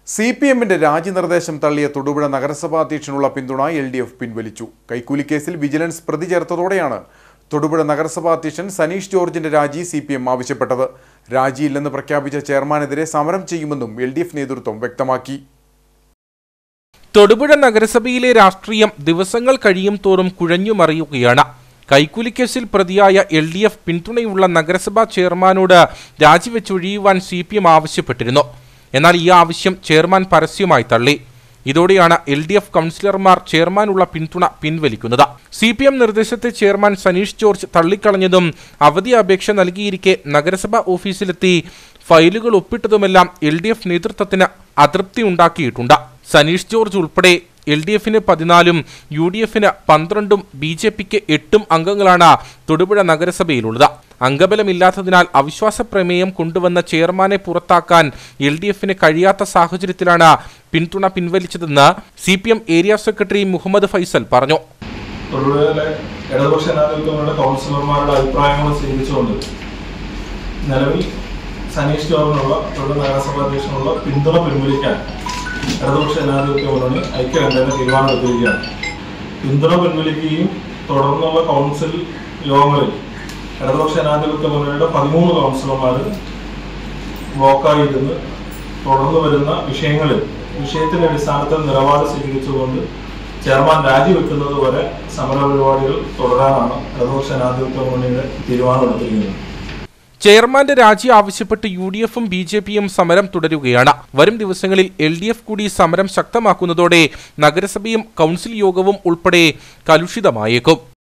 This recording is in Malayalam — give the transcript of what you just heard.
സി പി എമ്മിന്റെ രാജിനിർദ്ദേശം തള്ളിയ തൊടുപുഴ നഗരസഭാ അധ്യക്ഷനുള്ള പിന്തുണ എൽ ഡി എഫ് പിൻവലിച്ചു കൈക്കൂലി കേസിൽ വിജിലൻസ് പ്രതി ചേർത്തതോടെയാണ് തൊടുപുഴ നഗരസഭാ അധ്യക്ഷൻ സനീഷ് ജോർജിന്റെ രാജി സി പി എം ആവശ്യപ്പെട്ടത് രാജിയില്ലെന്ന് പ്രഖ്യാപിച്ച ചെയർമാനെതിരെ സമരം ചെയ്യുമെന്നും എൽ ഡി എഫ് നേതൃത്വം വ്യക്തമാക്കി തൊടുപുഴ നഗരസഭയിലെ രാഷ്ട്രീയം ദിവസങ്ങൾ കഴിയും തോറും കുഴഞ്ഞുമറിയുകയാണ് കൈക്കൂലിക്കേസിൽ പ്രതിയായ എൽ ഡി എഫ് പിന്തുണയുള്ള നഗരസഭാ ചെയർമാനോട് രാജിവെച്ചൊഴിയുവാൻ സി പി എം ആവശ്യപ്പെട്ടിരുന്നു എന്നാൽ ഈ ആവശ്യം ചെയർമാൻ പരസ്യമായി തള്ളി ഇതോടെയാണ് എൽ ഡി എഫ് കൗൺസിലർമാർ ചെയർമാനുള്ള പിന്തുണ പിൻവലിക്കുന്നത് സി പി എം നിർദ്ദേശത്തെ ചെയർമാൻ സനീഷ് ജോർജ് തള്ളിക്കളഞ്ഞതും അവധി അപേക്ഷ നൽകിയിരിക്കെ നഗരസഭാ ഓഫീസിലെത്തി ഫയലുകൾ ഒപ്പിട്ടതുമെല്ലാം എൽ ഡി എഫ് നേതൃത്വത്തിന് അതൃപ്തി ഉണ്ടാക്കിയിട്ടുണ്ട് സനീഷ് ജോർജ് ഉൾപ്പെടെ എൽ ഡി എഫിന് പതിനാലും യു ഡി എഫിന് പന്ത്രണ്ടും ബി ജെ പിക്ക് എട്ടും അംഗങ്ങളാണ് തൊടുപുഴ നഗരസഭയിലുള്ളത് അംഗബലമില്ലാത്തതിനാൽ അവിശ്വാസ പ്രമേയം കൊണ്ടുവന്ന ചെയർമാനെ പുറത്താക്കാൻ എൽ ഡി എഫിന് കഴിയാത്ത സാഹചര്യത്തിലാണ് പിന്തുണ പിൻവലിച്ചതെന്ന് C P M area secretary Muhammad Faisal പറഞ്ഞു തൊടുപുഴയിലെ ഇടതുപക്ഷ ജനാധിപത്യങ്ങളുടെ കൗൺസിലർമാരുടെ അഭിപ്രായങ്ങൾ സ്വീകരിച്ചുകൊണ്ട് നിലവിൽ സനീഷ് ജോർജിനുള്ള തൊഴിൽ നഗരസഭാ അധ്യക്ഷനുള്ള പിന്തുണ പിൻവലിക്കാൻ ഇടതുപക്ഷ ജനാധിപത്യ മുന്നണി ഐക്യകണ്ഠേന തീരുമാനമെടുത്തിരിക്കുകയാണ് പിന്തുണ പിൻവലിക്കുകയും തുടർന്നുള്ള കൗൺസിൽ യോഗങ്ങളിൽ ഇടതുപക്ഷ ജനാധിപത്യ മുന്നണിയുടെ പതിമൂന്ന് കൗൺസിലർമാർ ബ്ലോക്കായിരുന്ന് തുടർന്ന് വരുന്ന വിഷയങ്ങളിൽ വിഷയത്തിന്റെ അടിസ്ഥാനത്തിൽ നിലപാട് സ്വീകരിച്ചുകൊണ്ട് ചെയർമാൻ രാജിവെക്കുന്നത് വരെ സമര പരിപാടികൾ തുടരാനാണ് ഇടതുപക്ഷ ജനാധിപത്യ മുന്നണിയുടെ തീരുമാനമെടുത്തിരിക്കുന്നത് ചെയർമാന്റെ രാജി ആവശ്യപ്പെട്ട് യു ഡി എഫും ബി ജെ പിയും സമരം തുടരുകയാണ് വരും ദിവസങ്ങളിൽ എൽ ഡി എഫ് കൂടി സമരം ശക്തമാക്കുന്നതോടെ നഗരസഭയും കൗൺസിൽ യോഗവും ഉൾപ്പെടെ കലുഷിതമായേക്കും